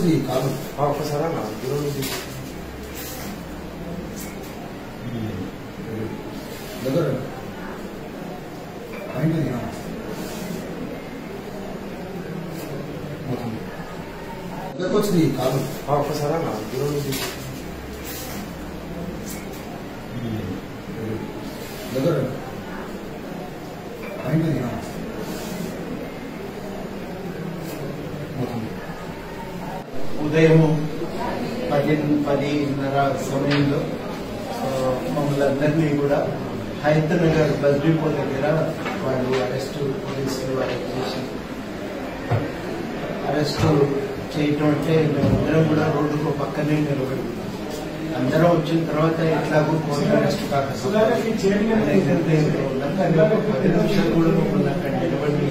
వచ్చింది ఈ కాలం ఒక్కసారి అన్న దూరం నుంచి దగ్గర అయింది దగ్గరకు వచ్చింది ఈ కాలం ఒక్కసారి అన్న దూరం నుంచి దగ్గర అయింది ఉదయం పది పదిన్నర సమయంలో ఆ, మమ్మల్ని అందరినీ కూడా హైత్ నగర్ బస్ డిపో దగ్గర వాళ్ళు అరెస్ట్ పోలీసులు అరెస్ట్ చేసి అరెస్ట్ చేయటం అంటే మేమందరం కూడా రోడ్డుకు పక్కనే నిలబడి ఉన్నాం. అందరం వచ్చిన తర్వాత ఎట్లాగో కోర్టు అరెస్ట్ కాకపోతే పది నిమిషాలు కూడా మమ్మల్ని అక్కడ నిలబడి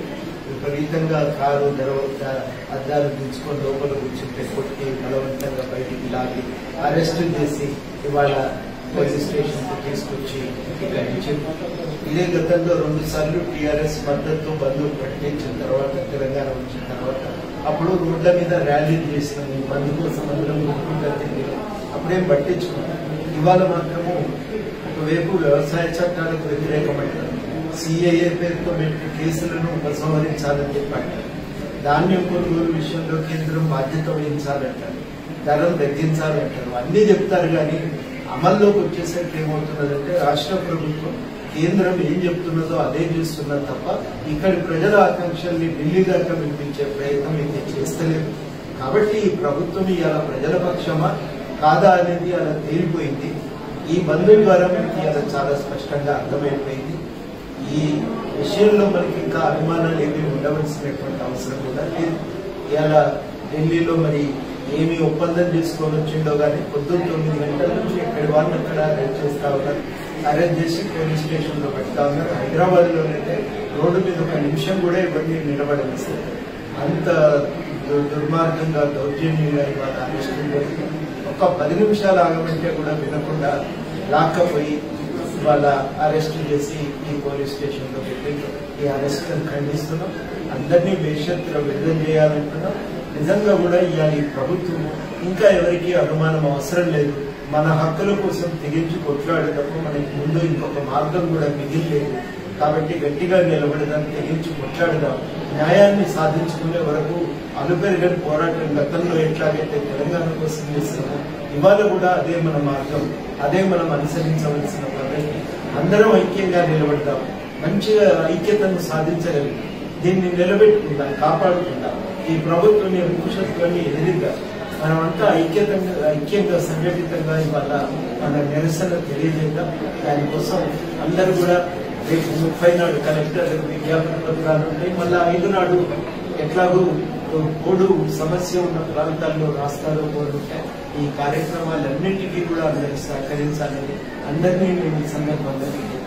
విపరీతంగా కారు తెరవద్ద అద్దాలు దించుకొని లోపల కూర్చుంటే కొట్టి బలవంతంగా బయటికి లాగి అరెస్ట్ చేసి ఇవాళ పోలీస్ స్టేషన్ కు తీసుకొచ్చి ఇక్కడ ఇచ్చారు. ఇదే గతంలో రెండు సార్లు టీఆర్ఎస్ మద్దతు బంధువు ప్రకటించిన తర్వాత తెలంగాణ వచ్చిన తర్వాత అప్పుడు రోడ్ల మీద ర్యాలీలు చేసినాం ఈ బంధు కోసం అందరం గుంపుగా తిరిగి అప్పుడేం పట్టించుకున్నాం ఇవాళ మాత్రము ఒకవైపు వ్యవసాయ చట్టాలకు వ్యతిరేకమైన సిఏఏ పేరుతో పెట్టిన కేసులను ఉపసంహరించాలని చెప్పారు ధాన్యం కొనుగోలు విషయంలో కేంద్రం బాధ్యత వహించాలంటారు ధరలు తగ్గించాలంటారు అన్నీ చెప్తారు కానీ అమల్లోకి వచ్చేసరికి ఏమవుతున్నదంటే రాష్ట్ర ప్రభుత్వం కేంద్రం ఏం చెప్తున్నదో అదే చేస్తున్నది తప్ప ఇక్కడి ప్రజల ఆకాంక్షల్ని ఢిల్లీ దాకా వినిపించే ప్రయత్నం ఇది చేస్తలేదు కాబట్టి ఈ ప్రభుత్వం ఇవాళ ప్రజల పక్షమా కాదా అనేది అలా తేలిపోయింది ఈ బంధు ద్వారా మనకి అలా చాలా స్పష్టంగా అర్థమైపోయింది ఈ విషయంలో మనకి ఇంకా అనుమానాలు ఏమీ ఉండవలసినటువంటి అవసరం కూడా లేదు ఇవాళ ఢిల్లీలో మరి ఏమి ఒప్పందం చేసుకొని వచ్చిండో కానీ పొద్దున్న తొమ్మిది గంటల నుంచి ఎక్కడి వాళ్ళని అక్కడ అరెస్ట్ చేస్తా ఉన్నారు అరెస్ట్ చేసి పోలీస్ స్టేషన్ లో పెడతా ఉన్నారు హైదరాబాద్ లోనైతే రోడ్డు మీద ఒక నిమిషం కూడా ఇవన్నీ నిలబడనిస్తారు అంత దు- దుర్మార్గంగా దౌర్జన్యంగా ఇవాళ అరెస్ట్ జరిగింది. ఒక పది నిమిషాలు ఆగమంటే కూడా వినకుండా లాక్కపోయి వాళ్ళ అరెస్ట్ చేసి ఈ పోలీస్ స్టేషన్ లో పెట్టి ఈ అరెస్ట్ ఖండిస్తున్నాం అందరినీ బేషరతుగా విడుదల చేయాలంటున్నాం నిజంగా కూడా ఇవాళ ఈ ప్రభుత్వం ఇంకా ఎవరికి అనుమానం అవసరం లేదు మన హక్కుల కోసం తెగించి కొట్లాడేటప్పుడు మనకి ముందు ఇంకొక మార్గం కూడా మిగిలిలేదు కాబట్టి గట్టిగా నిలబడదాం తెగించి కొట్లాడదాం న్యాయాన్ని సాధించుకునే వరకు అలుపెరగని పోరాటం గతంలో ఎట్లాగైతే తెలంగాణ కోసం చేస్తున్నాం ఇవాళ కూడా అదే మన మార్గం అదే మనం అనుసరించవలసిన పద్ధతి అందరం ఐక్యంగా నిలబడదాం మంచిగా ఐక్యతను సాధించగలిగి దీన్ని నిలబెట్టుకుందాం కాపాడుకుందాం ఈ ప్రభుత్వం మూషత్వాన్ని ఎదిరిద్దాం మనమంతా ఐక్యతంగా ఐక్యంగా సంఘటితంగా ఇవాళ మన నిరసన తెలియజేద్దాం దానికోసం అందరూ కూడా రేపు ముప్పై నాడు కలెక్టర్ విజ్ఞాపన పత్రాలు ఉంటాయి మళ్ళా ఐదు నాడు ఎట్లాగూ కోడు సమస్య ఉన్న ప్రాంతాల్లో రాస్తారు కోడు ఉంటాయి ఈ కార్యక్రమాలన్నింటికీ కూడా అందరూ సహకరించాలని అందరినీ నేను ఈ సందర్భంగా